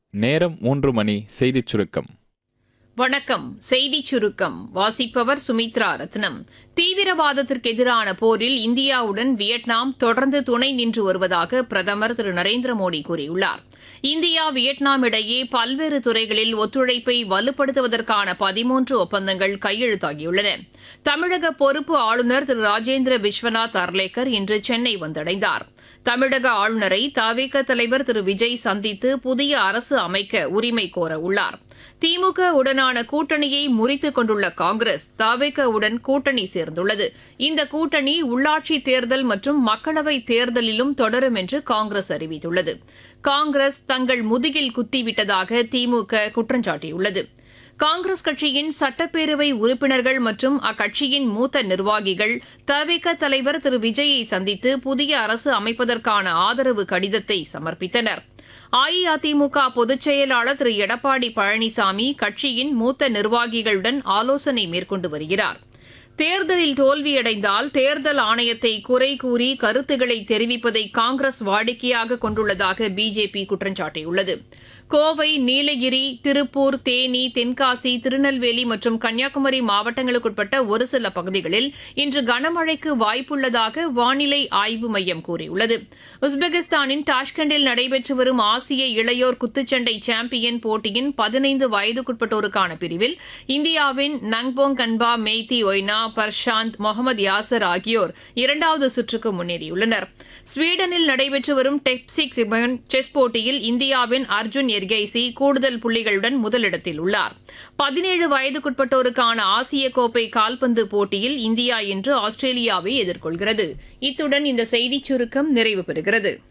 நேரம் மூன்று மணி செய்திச் சுருக்கம் வணக்கம் செய்திச் சுருக்கம் வாசிப்பவர் சுமித்ரா ரத்னம் தீவிரவாதத்திற்கு எதிரான போரில் இந்தியாவுடன் வியட்நாம் தொடர்ந்து துணை நின்று வருவதாக பிரதமர் திரு நரேந்திர மோடி கூறியுள்ளார் இந்தியா வியட்நாம் இடையே பல்வேறு துறைகளில் ஒத்துழைப்பை வலுப்படுத்துவதற்கான பதிமூன்று ஒப்பந்தங்கள் கையெழுத்தாகியுள்ளன தமிழக பொறுப்பு ஆளுநர் திரு ராஜேந்திர விஸ்வநாத் அர்லேக்கர் இன்று சென்னை வந்தடைந்தார் தமிழக ஆளுநரை தவிக தலைவர் திரு விஜய் சந்தித்து புதிய அரசு அமைக்க உரிமை கோர உள்ளார் திமுக உடனான கூட்டணியை முறித்துக் கொண்டுள்ள காங்கிரஸ் தவிக உடன் கூட்டணி சேர்ந்துள்ளது இந்த கூட்டணி உள்ளாட்சி தேர்தல் மற்றும் மக்களவைத் தேர்தலிலும் தொடரும் என்று காங்கிரஸ் அறிவித்துள்ளது காங்கிரஸ் தங்கள் முதுகில் குத்திவிட்டதாக திமுக குற்றம் சாட்டியுள்ளது காங்கிரஸ் கட்சியின் சட்டப்பேரவை உறுப்பினர்கள் மற்றும் அக்கட்சியின் மூத்த நிர்வாகிகள் தவிக தலைவர் திரு விஜயை சந்தித்து புதிய அரசு அமைப்பதற்கான ஆதரவு கடிதத்தை சமர்ப்பித்தனர் அஇஅதிமுக பொதுச் செயலாளர் திரு எடப்பாடி பழனிசாமி கட்சியின் மூத்த நிர்வாகிகளுடன் ஆலோசனை மேற்கொண்டு வருகிறார் தேர்தலில் தோல்வியடைந்தால் தேர்தல் ஆணையத்தை குறை கூறி கருத்துக்களை தெரிவிப்பதை காங்கிரஸ் வாடிக்கையாக கொண்டுள்ளதாக பிஜேபி குற்றம் சாட்டியுள்ளது கோவை நீலகிரி திருப்பூர் தேனி தென்காசி திருநெல்வேலி மற்றும் கன்னியாகுமரி மாவட்டங்களுக்குட்பட்ட ஒரு சில பகுதிகளில் இன்று கனமழைக்கு வாய்ப்புள்ளதாக வானிலை ஆய்வு மையம் கூறியுள்ளது உஸ்பெகிஸ்தானின் டாஷ்கண்டில் நடைபெற்று வரும் ஆசிய இளையோர் குத்துச்சண்டை சாம்பியன் போட்டியின் பதினைந்து வயதுக்குட்பட்டோருக்கான பிரிவில் இந்தியாவின் நங்போங் கன்பா மெய்தி ஒய்னா பர்ஷாந்த் முகமது யாசர் ஆகியோர் இரண்டாவது சுற்றுக்கு முன்னேறியுள்ளனர் ஸ்வீடனில் நடைபெற்று வரும் டெப்சிக் செஸ் போட்டியில் இந்தியாவின் அர்ஜுன் எர்கைசி கூடுதல் புள்ளிகளுடன் முதலிடத்தில் உள்ளார் பதினேழு வயதுக்குட்பட்டோருக்கான ஆசிய கோப்பை கால்பந்து போட்டியில் இந்தியா இன்று ஆஸ்திரேலியாவை எதிர்கொள்கிறது இத்துடன் இந்த செய்திச் சுருக்கம் நிறைவு பெறுகிறது